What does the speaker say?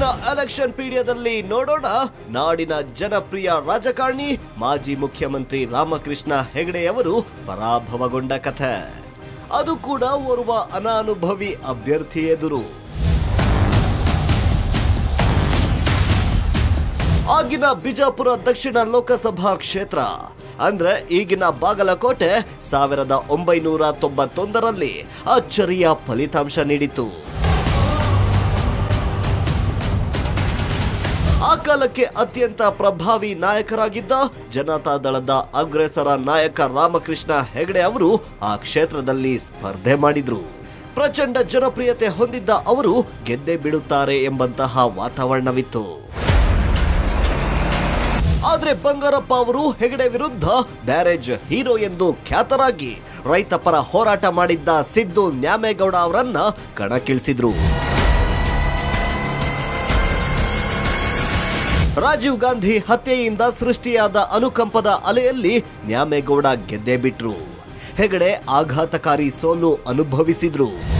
election ಪೀಡಿಯಾದಲ್ಲಿ ನೋಡೋಣ ನಾಡಿನ ಜನಪ್ರಿಯ ರಾಜಕಾರಣಿ ಮಾಜಿ ಮುಖ್ಯಮಂತ್ರಿ ರಾಮಕೃಷ್ಣ ಹೆಗಡೆಯವರು ಪರಾಭವಗೊಂಡ ಕಥೆ ಅದು ಕೂಡ ಓರ್ವ ಅನಾನುಭವಿ ಅಭ್ಯರ್ಥಿ ಎದುರು ಆಗಿನ ಬಿಜಾಪುರ ದಕ್ಷಿಣ ಲೋಕಸಭಾ ಕ್ಷೇತ್ರ ಅಂದ್ರೆ ಈಗಿನ ಬಾಗಲಕೋಟೆ ಸಾವಿರದ ಒಂಬೈನೂರ ತೊಂಬತ್ತೊಂದರಲ್ಲಿ ಅಚ್ಚರಿಯ ಫಲಿತಾಂಶ ನೀಡಿತು ಆ ಕಾಲಕ್ಕೆ ಅತ್ಯಂತ ಪ್ರಭಾವಿ ನಾಯಕರಾಗಿದ್ದ ಜನತಾ ದಳದ ಅಗ್ರೇಸರ ನಾಯಕ ರಾಮಕೃಷ್ಣ ಹೆಗಡೆ ಅವರು ಆ ಕ್ಷೇತ್ರದಲ್ಲಿ ಸ್ಪರ್ಧೆ ಮಾಡಿದ್ರು ಪ್ರಚಂಡ ಜನಪ್ರಿಯತೆ ಹೊಂದಿದ್ದ ಅವರು ಗೆದ್ದೇ ಬಿಡುತ್ತಾರೆ ಎಂಬಂತಹ ವಾತಾವರಣವಿತ್ತು ಆದ್ರೆ ಬಂಗಾರಪ್ಪ ಅವರು ಹೆಗಡೆ ವಿರುದ್ಧ ಬ್ಯಾರೇಜ್ ಹೀರೋ ಎಂದು ಖ್ಯಾತರಾಗಿ ರೈತ ಪರ ಹೋರಾಟ ಮಾಡಿದ್ದ ಸಿದ್ದು ನ್ಯಾಮೇಗೌಡ ಅವರನ್ನ ಕಣಕ್ಕಿಳಿಸಿದ್ರು ರಾಜೀವ್ ಗಾಂಧಿ ಹತ್ಯೆಯಿಂದ ಸೃಷ್ಟಿಯಾದ ಅನುಕಂಪದ ಅಲೆಯಲ್ಲಿ ನ್ಯಾಮೇಗೌಡ ಗೆದ್ದೇ ಬಿಟ್ರು ಹೆಗಡೆ ಆಘಾತಕಾರಿ ಸೋಲು ಅನುಭವಿಸಿದ್ರು